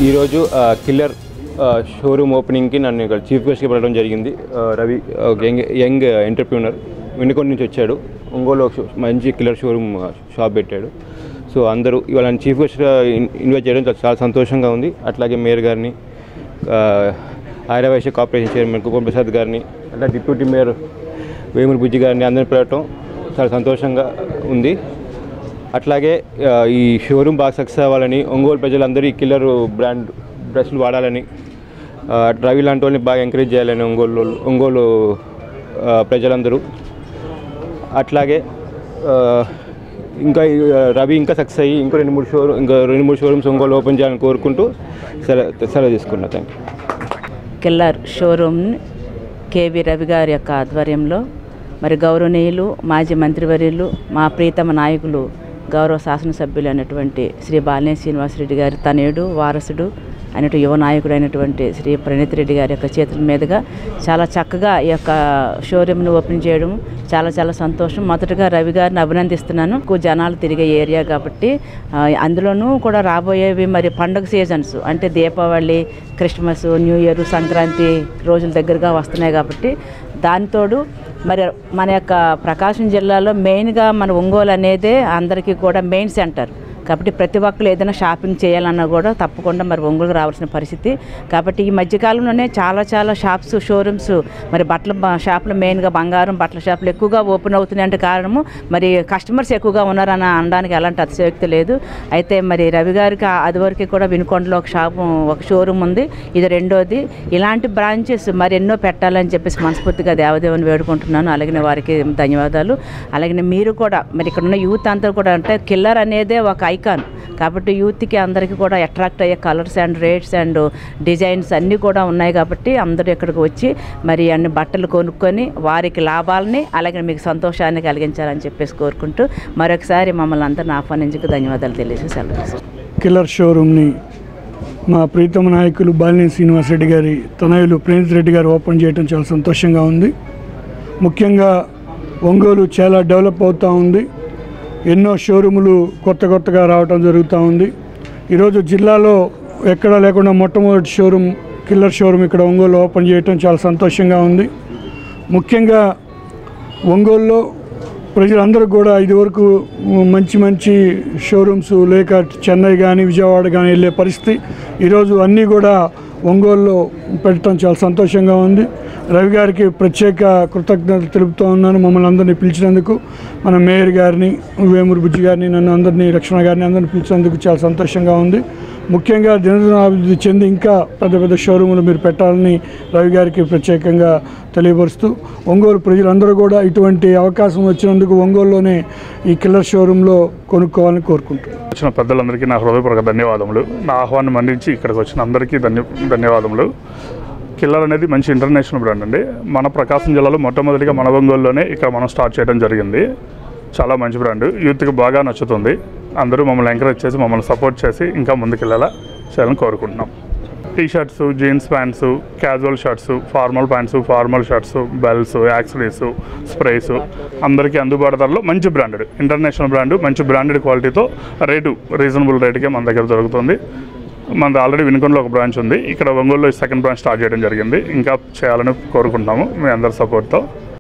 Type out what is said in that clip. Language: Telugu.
ఈరోజు ఆ, కిల్లర్ ఆ, షోరూమ్ ఓపెనింగ్కి నన్ను ఇక్కడ చీఫ్ గెస్ట్గా పెట్టడం జరిగింది ఆ, రవి ఆ, ఒక యంగ్ యంగ్ ఎంటర్ప్రీనర్ వినుకొండ నుంచి వచ్చాడు ఒంగోలు ఒక షో- మంచి కిల్లర్ షోరూమ్ ఆ, షాప్ పెట్టాడు సో అందరూ ఇవాళ నన్ను చీఫ్ గెస్ట్గా ఇన్- ఇన్వైట్ చేయడం చాలా- చాలా సంతోషంగా ఉంది అట్లాగే మేయర్ గారిని ఆ, ఆర్యవైశ్య కార్పొరేషన్ చైర్మన్ కుప్పం ప్రసాద్ గారిని అట్లా డిప్యూటీ మేయర్ వేముల బుజ్జి గారిని అందరిని పెట్టడం చాలా సంతోషంగా ఉంది అట్లాగే ఆ, ఈ షోరూమ్ బాగా సక్సెస్ అవ్వాలని ఒంగోలు ప్రజలందరూ ఈ కిల్లర్ బ్రాండ్ డ్రెస్సులు వాడాలని ఆ, రవి లాంటి వాళ్ళని బాగా ఎంకరేజ్ చేయాలని ఒంగోలు వాళ్ళు- ఒంగోలు ఆ, ప్రజలందరూ అట్లాగే ఆ, ఇంకా ఈ, ఆ, రవి ఇంకా సక్సెస్ అయ్యి ఇంకో రెండు మూడు షోరూమ్ ఇంకా రెండు మూడు షోరూమ్స్ ఒంగోలు ఓపెన్ చేయాలని కోరుకుంటూ సెలవు సెలవు తీసుకున్నా thank you Killer showroom KV Ravi గారి యొక్క ఆధ్వర్యంలో మరి గౌరవనీయులు మాజీ మంత్రివర్యులు మా ప్రీతమ నాయకులు గౌరవ శాసనసభ్యులు అయినటువంటి శ్రీ బాలినేని శ్రీనివాసరెడ్డి గారి తనయుడు వారసుడు అయినటు యువ నాయకుడు అయినటువంటి శ్రీ ప్రణీత్ రెడ్డి గారి యొక్క చేతుల మీదుగా చాలా చక్కగా ఈ యొక్క షోరూమ్ను ఓపెన్ చేయడం చాలా చాలా సంతోషం మొదటగా రవి గారిని అభినందిస్తున్నాను ఎక్కువ జనాలు తిరిగే ఏరియా కాబట్టి ఆ, అందులోనూ కూడా రాబోయేవి మరి పండుగ సీజన్స్ అంటే Deepavali Christmas new year Sankranti రోజుల దగ్గరగా వస్తున్నాయి కాబట్టి దానితోడు మరి మన యొక్క ప్రకాశం జిల్లాలో మెయిన్గా మన ఒంగోలు అనేదే అందరికీ కూడా మెయిన్ సెంటర్ కాబట్టి ప్రతి ఒక్కరు ఏదైనా షాపింగ్ చేయాలన్నా కూడా తప్పకుండా మరి ఒంగోలుకు రావాల్సిన పరిస్థితి కాబట్టి ఈ మధ్యకాలంలోనే చాలా చాలా షాప్స్ షోరూమ్స్ మరి బట్టల బ- షాపులు మెయిన్గా బంగారం బట్టల షాపులు ఎక్కువగా ఓపెన్ అవుతున్నాయి అంటే కారణము మరి కస్టమర్స్ ఎక్కువగా ఉన్నారని అనడానికి ఎలాంటి అతిశయోక్తి లేదు అయితే మరి రవి గారికి ఆ- అది వరకు కూడా వినుకొండలో ఒక షాపు ఒక షోరూమ్ ఉంది ఇది రెండోది ఇలాంటి బ్రాంచెస్ మరి ఎన్నో పెట్టాలని చెప్పేసి మనస్ఫూర్తిగా దేవదేవుని వేడుకుంటున్నాను అలాగే వారికి ధన్యవాదాలు అలాగే మీరు కూడా మరి ఇక్కడ ఉన్న యూత్ అంతా కూడా అంటే కిల్లర్ అనేదే ఒక ఐకాన్ కాబట్టి యూత్కి అందరికీ కూడా అట్రాక్ట్ అయ్యే colours and rates and designs అన్నీ కూడా ఉన్నాయి కాబట్టి అందరూ ఇక్కడికి వచ్చి మరి అన్ని బట్టలు కొనుక్కొని వారికి లాభాలని అలాగే మీకు సంతోషాన్ని కలిగించాలని చెప్పేసి కోరుకుంటూ మరొకసారి మమ్మల్ని అందరిని ఆహ్వానించుకు ధన్యవాదాలు తెలియజేసి సెలవు తీసుకుంటాను. కిల్లర్ షోరూమ్ని మా ప్రీతమ నాయకులు బాలినేని శ్రీనివాసరెడ్డి గారి తనయులు ప్రేమిత్ రెడ్డి గారు ఓపెన్ చేయడం చాలా సంతోషంగా ఉంది ముఖ్యంగా ఒంగోలు చాలా డెవలప్ అవుతూ ఉంది ఎన్నో షోరూములు కొత్త కొత్తగా రావటం జరుగుతూ ఉంది ఈరోజు జిల్లాలో ఎక్కడా లేకుండా మొట్టమొదటి షోరూమ్ కిల్లర్ షోరూమ్ ఇక్కడ ఒంగోలు ఓపెన్ చేయటం చాలా సంతోషంగా ఉంది ముఖ్యంగా ఒంగోలులో ప్రజలందరూ కూడా ఇదివరకు మంచి మంచి షోరూమ్స్ లేక చెన్నై కానీ విజయవాడ కానీ వెళ్ళే పరిస్థితి ఈరోజు అన్నీ కూడా ఒంగోలులో పెట్టడం చాలా సంతోషంగా ఉంది రవి గారికి ప్రత్యేక కృతజ్ఞతలు తెలుపుతూ ఉన్నాను మమ్మల్ని అందరినీ పిలిచినందుకు మన మేయర్ గారిని వేమూరు బుజ్జి గారిని నన్ను అందరినీ రక్షణ గారిని అందరినీ పిలిచినందుకు చాలా సంతోషంగా ఉంది ముఖ్యంగా దినదిన అభివృద్ధి చెంది ఇంకా పెద్ద పెద్ద షోరూములు మీరు పెట్టాలని రవి గారికి ప్రత్యేకంగా తెలియపరుస్తూ ఒంగోలు ప్రజలందరూ కూడా ఇటువంటి అవకాశం వచ్చినందుకు ఒంగోలులోనే ఈ కిల్లర్ షోరూంలో కొనుక్కోవాలని కోరుకుంటున్నాను వచ్చిన పెద్దలందరికీ నా హృదయపూర్వక ధన్యవాదములు నా ఆహ్వానం మన్నించి ఇక్కడికి వచ్చిన అందరికీ ధన్య ధన్యవాదములు కిల్లర్ అనేది మంచి ఇంటర్నేషనల్ బ్రాండ్ అండి మన ప్రకాశం జిల్లాలో మొట్టమొదటిగా మన ఒంగోలులోనే ఇక్కడ మనం స్టార్ట్ చేయడం జరిగింది చాలా మంచి బ్రాండ్ యూత్కి బాగా నచ్చుతుంది అందరూ మమ్మల్ని ఎంకరేజ్ చేసి మమ్మల్ని సపోర్ట్ చేసి ఇంకా ముందుకెళ్ళేలా చేయాలని కోరుకుంటున్నాం T shirts jeans pants casual shirts formal pants formal shirts belts accessories sprays అందరికీ అందుబాటు ధరలో మంచి బ్రాండెడ్ ఇంటర్నేషనల్ బ్రాండ్ మంచి బ్రాండెడ్ క్వాలిటీతో రేటు రీజనబుల్ రేటుకే మన దగ్గర దొరుకుతుంది మనది ఆల్రెడీ వినుకొండలో ఒక బ్రాంచ్ ఉంది ఇక్కడ ఒంగోలులో సెకండ్ బ్రాంచ్ స్టార్ట్ చేయడం జరిగింది ఇంకా చేయాలని కోరుకుంటున్నాము మీ అందరి సపోర్ట్తో